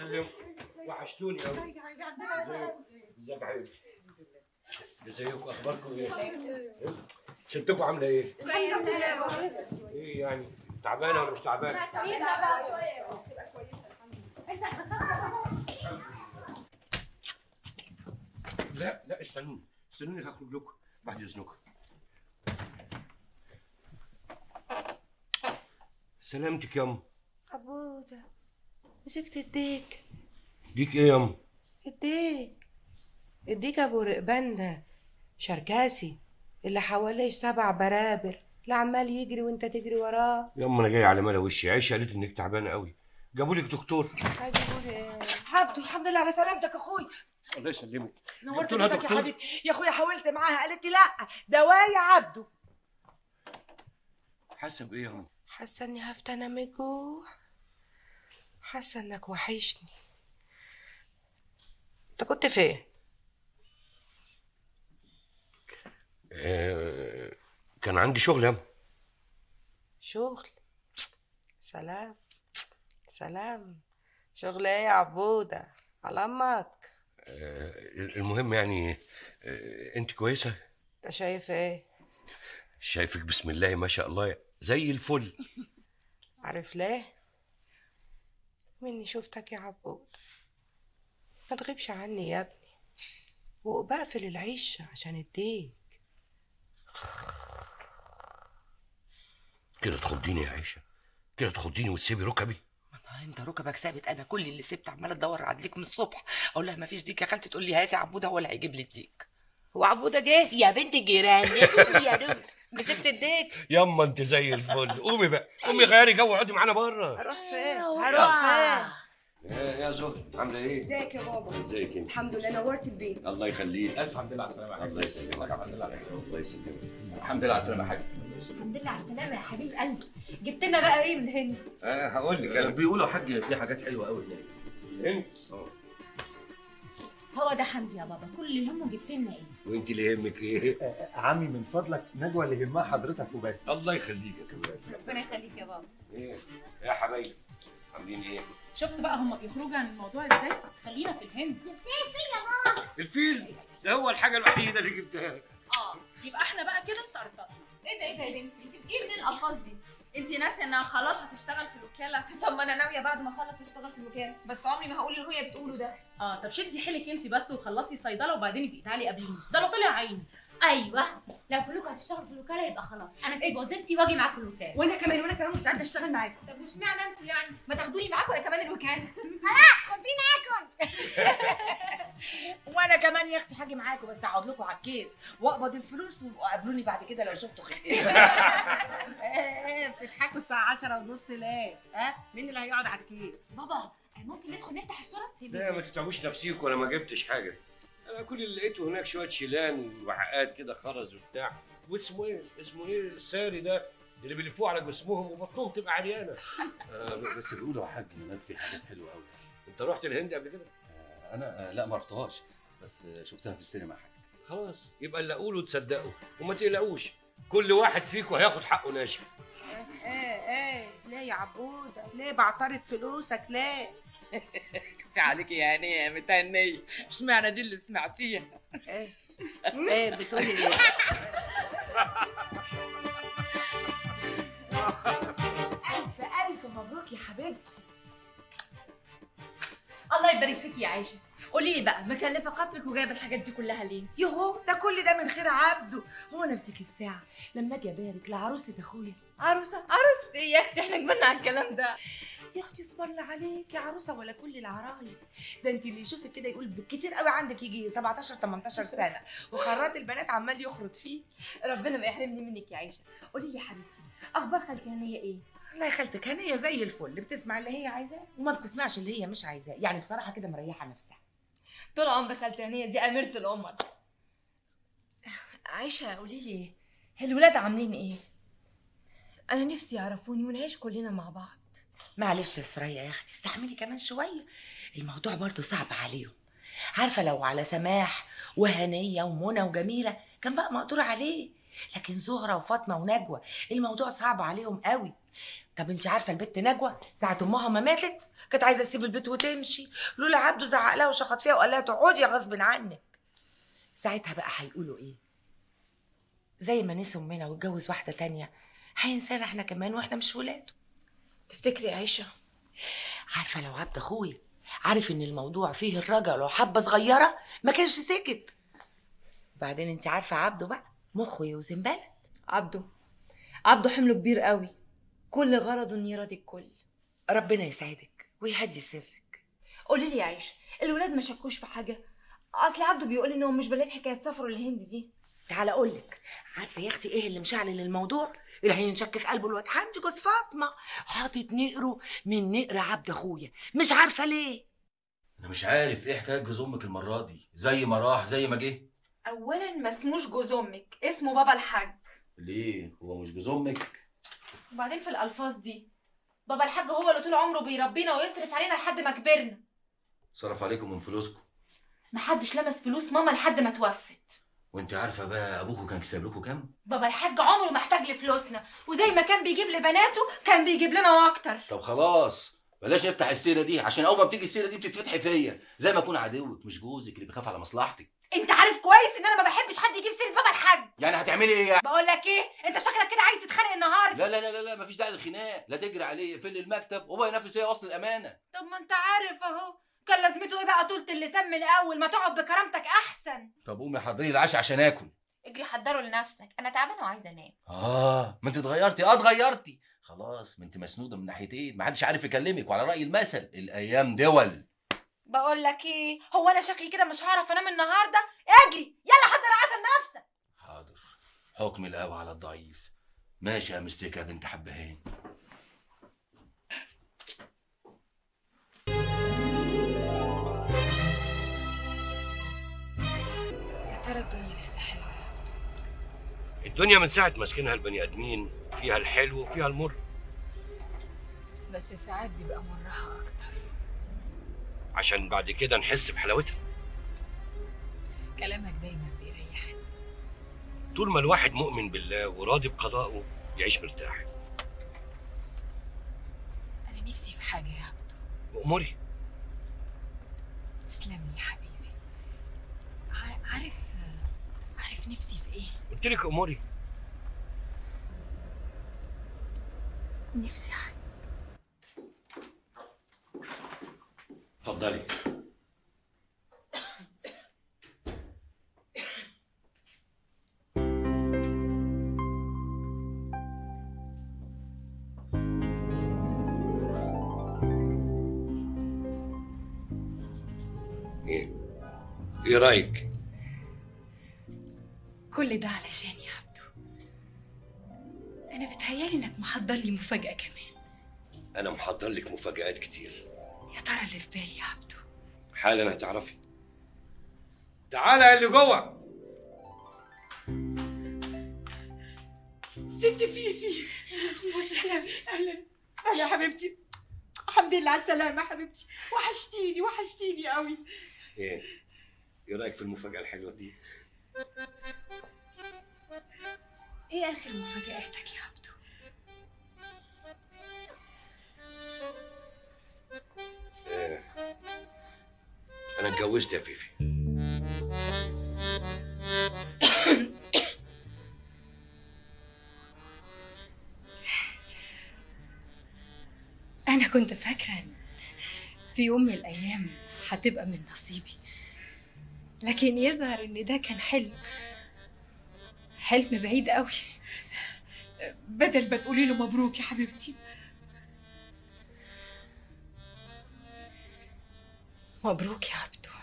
سلم وحشتوني قوي ازيك ازيك يا حبيبي ازيكم اخباركم ايه؟ ستكم عامله ايه؟ ايه يعني تعبانه ولا مش تعبانه؟ لا لا استنوني استنوني هخرج لكم بعد اذنكم سلامتك يا ام عبودة مسكت ايديك ديك ايه يا ام ايديك ايديك ابو رقبان ده شركاسي اللي حواليه سبع برابر اللي عمال يجري وانت تجري وراه يا ام انا جاي على ملا وشي عيشه قالت انك تعبانه قوي جابوا لك دكتور هجيبوا ايه عبدو الحمد لله على سلامتك اخوي الله يسلمك نورت قلت لها بيتك يا دكتور. حبيبي يا اخويا حاولت معاها قالت لي لا دواء يا عبدو حاسه بايه يا ام حاسه اني هفتنى من الجوع حاسه انك وحشني انت كنت فين آه، كان عندي شغل يا ام شغل سلام سلام شغل ايه يا عبودة على امك آه، المهم يعني آه، انت كويسه انت شايف ايه شايفك بسم الله ما شاء الله زي الفل عارف ليه مني شفتك يا عبود ما تغيبش عني يا ابني وبقفل العيش عشان اديك كده تخضيني يا عيشه كده تخضيني وتسيبي ركبي ما انت ركبك ثابت انا كل اللي سبت عماله ادور على الديك من الصبح اقول لها ما فيش ديك يا خالتي تقول لي هاتي عبوده هو اللي هيجيب لي الديك هو عبودة جه يا بنت الجيران يا دوب مسكت اديك ياما انت زي الفل قومي بقى قومي غيري جو اقعدي معانا بره هروح فين هروح فين يا يا زهر عامله ايه ازيك يا بابا ازيك انت الحمد لله نورت البيت الله يخليك الف حمد لله على السلامه يا حاج الله يسلمك الحمد لله على السلامه الله يسلمك الحمد لله على السلامه يا حاج الحمد لله على السلامه يا حبيب قلبي جبت لنا بقى ايه من الهند انا هقول لك انا بيقولوا يا حاج في حاجات حلوه قوي هناك انت هو ده حمدي يا بابا كل اللي همه جبت لنا ايه وانت اللي يهمك ايه عمي من فضلك نجوى اللي يهمها حضرتك وبس الله يخليك يا كمان ربنا يخليك يا بابا ايه يا حبايبي عاملين ايه شفت بقى هما بيخرجوا عن الموضوع ازاي خلينا في الهند الفيل ده هو الحاجه الوحيده اللي جبتها اه يبقى احنا بقى كده ارتصنا ايه ده ايه ده يا بنتي انت بتجيبي منين الالفاظ دي انت ناسيه انها خلاص هتشتغل في الوكاله طب ما انا ناويه بعد ما اخلص اشتغل في الوكاله بس عمري ما هقول اللي هي بتقوله ده اه طب شدي حيلك انت بس وخلصي صيدله وبعدين ابقي تعالي قابليني ده لو طلع عيني ايوه لو كلكم هتشتغلوا في الوكاله يبقى خلاص انا اسيب وظيفتي واجي معاكم الوكاله وانا كمان وانا كمان مستعده اشتغل معاكم طب واشمعنى انتوا يعني ما تاخدوني معاكم ولا كمان الوكاله وانا كمان يا اختي هاجي معاكم بس اقعد لكم على الكيس واقبض الفلوس وقابلوني بعد كده لو شفتوا خير ايه بتضحكوا الساعه 10 ونص ليه ها مين اللي هيقعد على الكيس بابا ممكن ندخل نفتح الشنط لا ما تتعبوش نفسيكم انا ما جبتش حاجه انا كل اللي لقيته هناك شويه شيلان وعقاد كده خرز وبتاع واسمه ايه اسمه ايه الساري ده اللي بيلفوه على جسمهم وبطنهم تبقى عريانه آه بس بيقولوا يا حاج هناك في حاجات حلوه قوي انت رحت الهند قبل كده آه انا آه لا ما رحتهاش بس آه شفتها في السينما يا حاج خلاص يبقى اللي اقوله تصدقوا وما تقلقوش كل واحد فيكم هياخد حقه ناشف ايه ايه ليه يا عبودة ليه بعترض فلوسك ليه كنت عليك يا عيني يا متهنيه اشمعنى دي اللي سمعتيها ايه ايه بتقولي ليه الف الف مبروك يا حبيبتي الله يبارك فيك يا عايشه قولي لي بقى مكلفه خاطرك وجايبه الحاجات دي كلها ليه يهو ده كل ده من خير عبده هو انا في الساعه لما اجي ابارك لعروسه اخويا عروسه عروسه ايه يا اختي احنا كبرنا على الكلام ده يا اختي اسم الله عليك يا عروسه ولا كل العرايس ده انت اللي يشوفك كده يقول بالكتير قوي عندك يجي 17 18 سنه وخرات البنات عمال يخرط فيه ربنا ما يحرمني منك يا عايشه قولي لي يا حبيبتي اخبار خالتي هنيه ايه الله يا خالتك هنيه زي الفل بتسمع اللي هي عايزاه وما بتسمعش اللي هي مش عايزاه يعني بصراحه كده مريحه نفسها طول عمر خالتي هنيه دي اميره الامر عايشه قولي لي الولاد عاملين ايه انا نفسي يعرفوني ونعيش كلنا مع بعض معلش يا سرية يا اختي استحملي كمان شويه الموضوع برضو صعب عليهم عارفه لو على سماح وهنيه ومنى وجميله كان بقى مقدور عليه لكن زهره وفاطمه ونجوى الموضوع صعب عليهم قوي طب انت عارفه البت نجوى ساعه امها ما ماتت كانت عايزه تسيب البيت وتمشي لولا عبده زعق لها وشخط فيها وقال لها تقعدي غصب عنك ساعتها بقى هيقولوا ايه زي ما نسي امنا واتجوز واحده تانية هينسانا احنا كمان واحنا مش ولاده تفتكري عايشه عارفه لو عبد اخويا عارف ان الموضوع فيه الرجل وحبه صغيره ما كانش سكت بعدين انت عارفه عبده بقى مخه يوزن بلد عبده عبده حمله كبير قوي كل غرضه انه يراضي الكل ربنا يسعدك ويهدي سرك قولي لي يا عيشه الولاد ما شكوش في حاجه اصل عبده بيقول انهم مش بلاقي حكايه سفروا للهند دي تعالى اقول لك عارفه يا اختي ايه اللي مشعل الموضوع اللي هينشك في قلبه الواد حاج جوز فاطمه حاطط نقره من نقر عبد اخويا مش عارفه ليه انا مش عارف ايه حكايه جوز امك المره دي زي ما راح زي ما جه اولا ما اسموش جوز امك اسمه بابا الحاج ليه هو مش جوز امك وبعدين في الالفاظ دي بابا الحاج هو اللي طول عمره بيربينا ويصرف علينا لحد ما كبرنا صرف عليكم من فلوسكم محدش لمس فلوس ماما لحد ما توفت وانت عارفه بقى ابوكوا كان كسب لكم كام بابا الحاج عمره ما احتاج لفلوسنا وزي ما كان بيجيب لبناته كان بيجيب لنا واكتر طب خلاص بلاش نفتح السيره دي عشان اول ما بتيجي السيره دي بتتفتحي فيا زي ما اكون عدوك مش جوزك اللي بيخاف على مصلحتك انت عارف كويس ان انا ما بحبش حد يجيب سيره بابا الحاج يعني هتعملي ايه يعني بقول لك ايه انت شكلك كده عايز تتخانق النهارده لا لا لا لا, لا مفيش داعي للخناق لا تجري عليه اقفل لي المكتب وهو ينفذ فيا وصل الامانه طب ما انت عارف اهو كان لازمته ايه بقى طولة اللسان من الاول ما تقعد بكرامتك احسن طب قومي حضري لي العشاء عشان اكل اجري حضره لنفسك انا تعبانه وعايزه انام اه ما انت اتغيرتي اه اتغيرتي خلاص ما انت مسنوده من ناحيتين ما حدش عارف يكلمك وعلى راي المثل الايام دول بقول لك ايه هو انا شكلي كده مش هعرف انام النهارده اجري يلا حضر عشان نفسك حاضر حكم القوي على الضعيف ماشي يا مستيكة يا بنت حبهان يا ترى الدنيا لسه حلوه الدنيا من ساعة ما سكنها البني آدمين فيها الحلو وفيها المر بس ساعات بيبقى مرها اكتر عشان بعد كده نحس بحلاوتها كلامك دايما بيريحني طول ما الواحد مؤمن بالله وراضي بقضائه يعيش مرتاح انا نفسي في حاجه يا عبدو وأموري تسلم لي يا حبيبي ع- عارف عارف نفسي في ايه قلت لك أموري نفسي حاجه اتفضلي ايه ايه رايك كل ده علشان يا عبدو انا بتهيالي انك محضر لي مفاجاه كمان انا محضر لك مفاجآت كتير يا ترى اللي في بالي يا عبدو حالا هتعرفي تعالى يا اللي جوه ست فيفي وسلامي اهلا اهلا يا حبيبتي الحمد لله على السلامه يا حبيبتي وحشتيني وحشتيني قوي ايه ايه رايك في المفاجاه الحلوه دي ايه اخر مفاجاتك يا عبدو إيه. انا اتجوزت يا فيفي انا كنت فاكره إن في يوم من الايام هتبقى من نصيبي لكن يظهر ان ده كان حلم حلم بعيد قوي بدل ما تقولي له مبروك يا حبيبتي مبروك يا عبدو